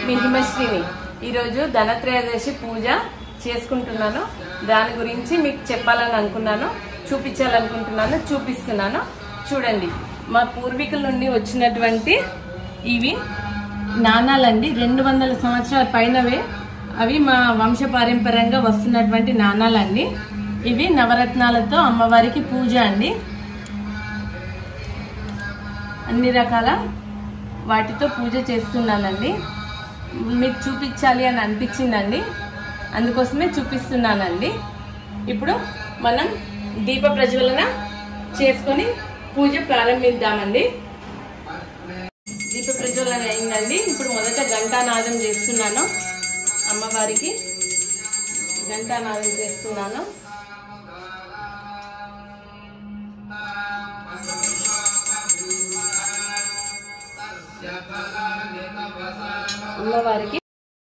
మీ హిమశ్రీని ఈరోజు ధనత్రయోదశి పూజ చేసుకుంటున్నాను దాని గురించి మీకు చెప్పాలని అనుకున్నాను చూపించాలనుకుంటున్నాను చూపిస్తున్నాను చూడండి మా పూర్వీకుల నుండి వచ్చినటువంటి ఇవి నాణాలండి రెండు వందల సంవత్సరాల పైనవే అవి మా వంశపారంపర్యంగా వస్తున్నటువంటి నాణాలండి ఇవి నవరత్నాలతో అమ్మవారికి పూజ అండి అన్ని రకాల వాటితో పూజ చేస్తున్నానండి మీకు చూపించాలి అని అనిపించిందండి అందుకోసమే చూపిస్తున్నానండి ఇప్పుడు మనం దీప ప్రజ్వలన చేసుకొని పూజ ప్రారంభిద్దామండి దీప ప్రజ్వలన అయిందండి ఇప్పుడు మొదట ఘంటానాదం చేస్తున్నాను అమ్మవారికి ఘంటానాదం చేస్తున్నాను అమ్మవారికి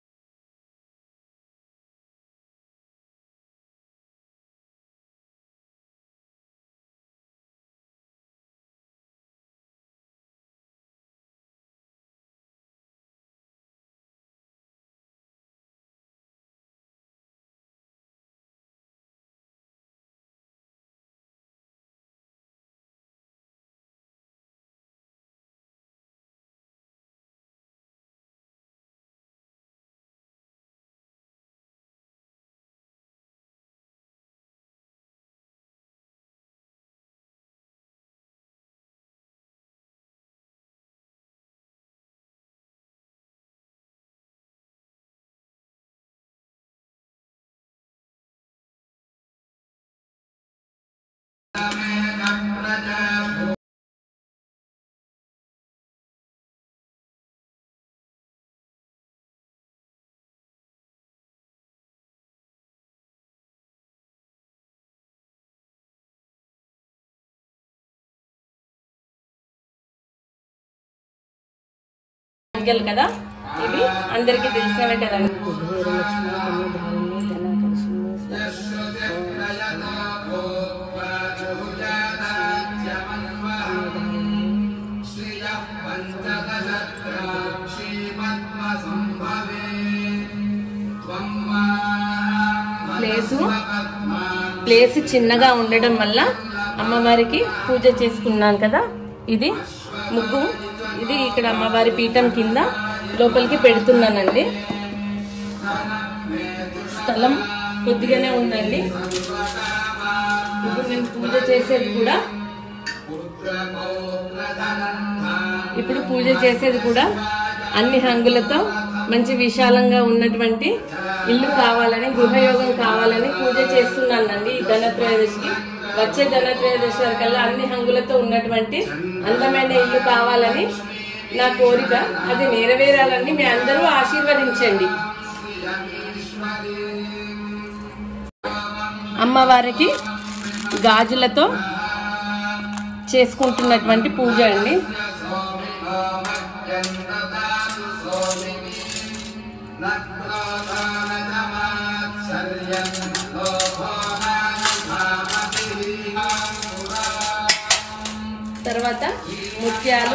సంఖ్యలు కదా ఇవి అందరికీ తెలిసినవే కదండి ప్లేసు ప్లేస్ చిన్నగా ఉండడం వల్ల అమ్మవారికి పూజ చేసుకున్నాను కదా ఇది ముగ్గు ఇది ఇక్కడ అమ్మవారి పీఠం కింద లోపలికి పెడుతున్నానండి స్థలం కొద్దిగానే ఉందండి ఇప్పుడు నేను పూజ చేసేది కూడా ఇప్పుడు పూజ చేసేది కూడా అన్ని హంగులతో మంచి విశాలంగా ఉన్నటువంటి ఇల్లు కావాలని గృహయోగం కావాలని పూజ చేస్తున్నానండి ఈ ధనత్రయోదశికి వచ్చే ధనత్రయోదశి వరకల్లా అన్ని హంగులతో ఉన్నటువంటి అందమైన ఇల్లు కావాలని నా కోరిక అది నెరవేరాలని మీ అందరూ ఆశీర్వదించండి అమ్మవారికి గాజులతో చేసుకుంటున్నటువంటి పూజ అండి తర్వాత ముత్యాలు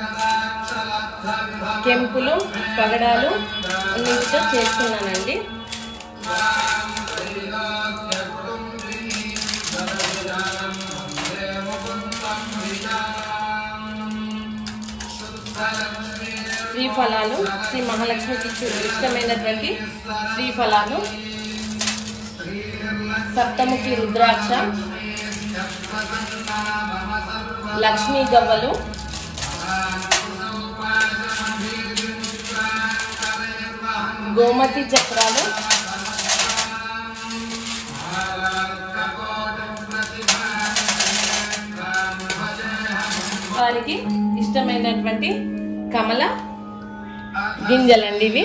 కెంపులు పగడాలు అన్నిటితో చేస్తున్నానండి శ్రీఫలాలు శ్రీ మహాలక్ష్మికి ఇచ్చు- ఇష్టమైనటువంటి శ్రీఫలాలు సప్తముఖి రుద్రాక్ష లక్ష్మీ గవ్వలు గోమతి చక్రాలు వారికి ఇష్టమైనటువంటి కమల గింజలండి ఇవి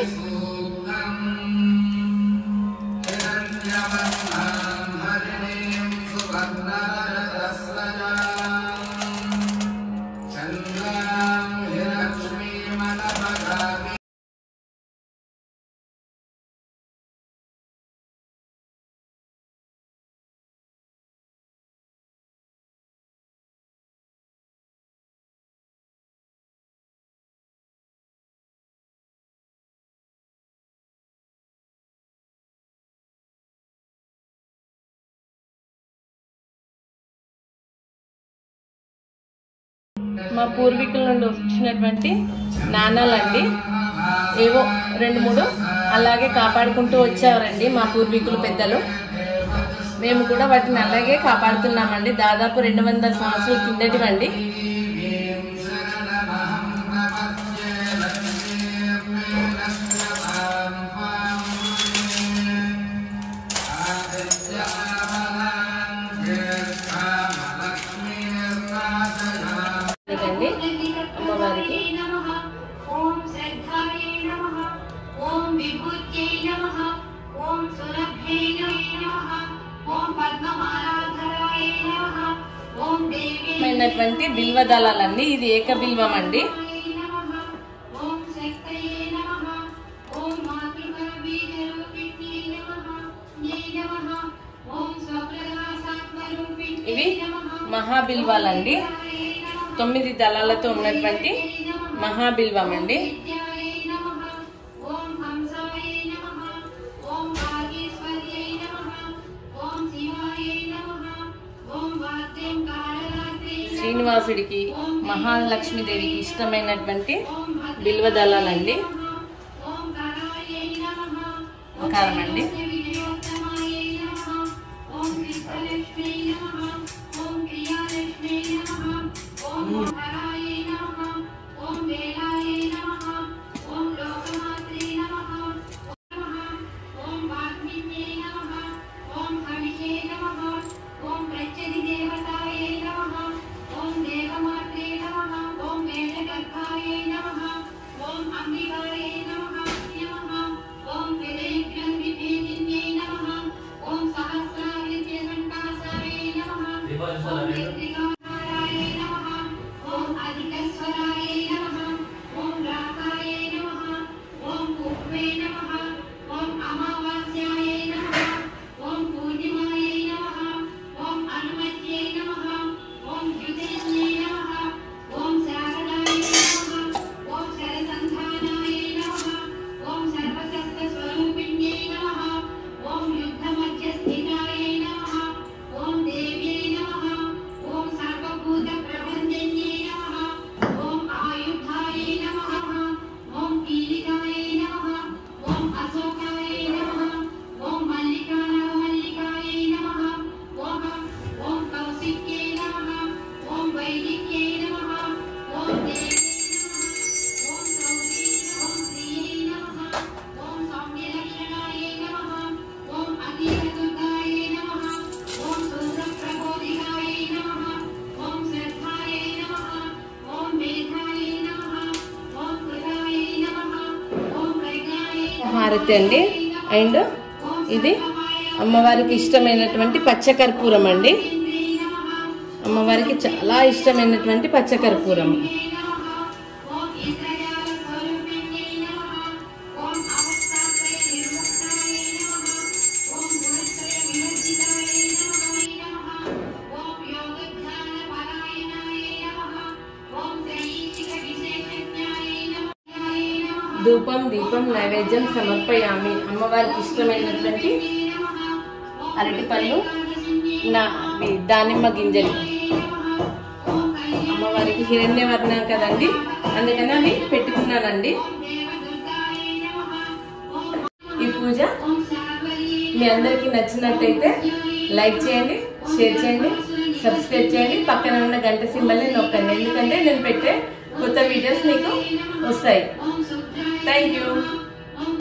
మా పూర్వీకుల నుండి వచ్చినటువంటి నాణాలండి ఏవో రెండు మూడు అలాగే కాపాడుకుంటూ వచ్చారండి మా పూర్వీకులు పెద్దలు మేము కూడా వాటిని అలాగే కాపాడుతున్నామండి దాదాపు రెండు వందల సంవత్సరాల కిందటివండి ఇదండి అమ్మవారికి నమః ఓం శ్రద్ధాయే నమః ఓం విభూత్యై నమః ఓం సురభ్యై నమః ఓం పద్మమాలాధరాయ నమః ఓం దేవ్యై అయినటువంటి బిల్వ దళాలండి ఇది ఏక బిల్వం అండి నమః ఓం శక్తయే నమః ఓం మాతృకా బీజరూపిణ్యై నమః జై నమః ఓం స్వప్రకాశాత్మరూపిణ్యై ఇవి మహాబిల్వాలండి తొమ్మిది దళాలతో ఉన్నటువంటి మహాబిల్వం అండి విద్యాయై నమః ఓం హంసాయై నమః ఓం వాగీశ్వర్యై నమః ఓం శివాయై నమః ఓం వాద్యం కాళరాత్రి శ్రీనివాసుడికి మహాలక్ష్మీదేవికి ఇష్టమైనటువంటి బిల్వ దళాలండి ఓం కరాయై నమః కారం అండి విజయోత్తమాయై నమః ఓం కృష్ణలక్ష్మీ నమః ఓం ప్రియాలక్ష్మీ నమః ఓం హరాయై నమః ఓం వేలాయై నమః ఓం లోకమాత్రే నమః ఓం వాగ్మిన్యై నమః ఓం హవిషే నమః ఓం ప్రత్యధి దేవతాయై నమః ఓం దేవమాత్రే నమః ఓం వేదగర్భాయై నమః ఓం అంబికాయై నమః నమః ఓం హృదయగ్రంథిభేదిన్యై నమః ఓం సహస్రావృత్య సంకాసాయై నమః ఓం చంద్రికాకారాయై నమః ఓం అధికస్వరాయై నమః ఓం రాకాయై నమః ఓం కుక్వే నమః ఓం అమావాస్యాయై నమః ఓం పూర్ణిమాయై నమః ఓం అనుమత్యై నమః ఓం ద్యుతిన్యై నమః ఓం శారదాయై నమః ఓం శరసంధానాయై నమః ఓం సర్వశస్త్ర స్వరూపిణ్యై నమః ఓం యుద్ధమధ్యస్థితాయై నమః ఓం దేవ్యై నమః ఓం సర్వభూత ప్రభంజన్యై నమః ఓం ఆయుధాయై నమః ఓం కీలికాయై నమః ఓం అశోకాయై నమః ఓం మల్లికానవమల్లికాయై నమః ఓం ఓం కౌశిక్యై నమః ఓం వైదిక్యై నమః ఓం దేవ్యై నమః ఓం సౌమ్యై ఓం శ్రీయై నమః ఓం సౌమ్యలక్షణాయై నమః ఓం అతీతదుర్గాయై నమః ఓం సూర్యప్రబోధికాయై నమః ఓం శ్రద్ధాయై నమః ఓం మేధాయై నమః ఓం కృతాయై నమః ఓం ప్రజ్ఞాయై హారతి అండి అండ్ ఇది అమ్మవారికి ఇష్టమైనటువంటి పచ్చకర్పూరం అండి అమ్మవారికి చాలా ఇష్టమైనటువంటి పచ్చకర్పూరం ఓం ఇంద్రజాల స్వరూపిణ్యై నమః ఓం అవస్థాత్రయ నిర్ముక్తాయై నమః ఓం గుణత్రయ వివర్జితాయై నమః ఓం యోగజ్ఞాన పరాయణాయై నమః ఓం త్రైషిక విశేషజ్ఞాయై నమః ధూపం దీపం నైవేద్యం సమర్పయామి అమ్మవారికి ఇష్టమైనటువంటి అరటిపళ్ళు నా ఇవి దానిమ్మ గింజలు అమ్మవారికి హిరణ్యవర్ణం కదండి అందుకని అవి పెట్టుకున్నానండి ఈ పూజ మీ అందరికీ నచ్చినట్టయితే లైక్ చేయండి షేర్ చేయండి సబ్స్క్రైబ్ చేయండి పక్కన ఉన్న గంట సింబల్ని నొక్కండి ఎందుకంటే నేను పెట్టే కొత్త వీడియోస్ మీకు వస్తాయి థ్యాంక్ యూ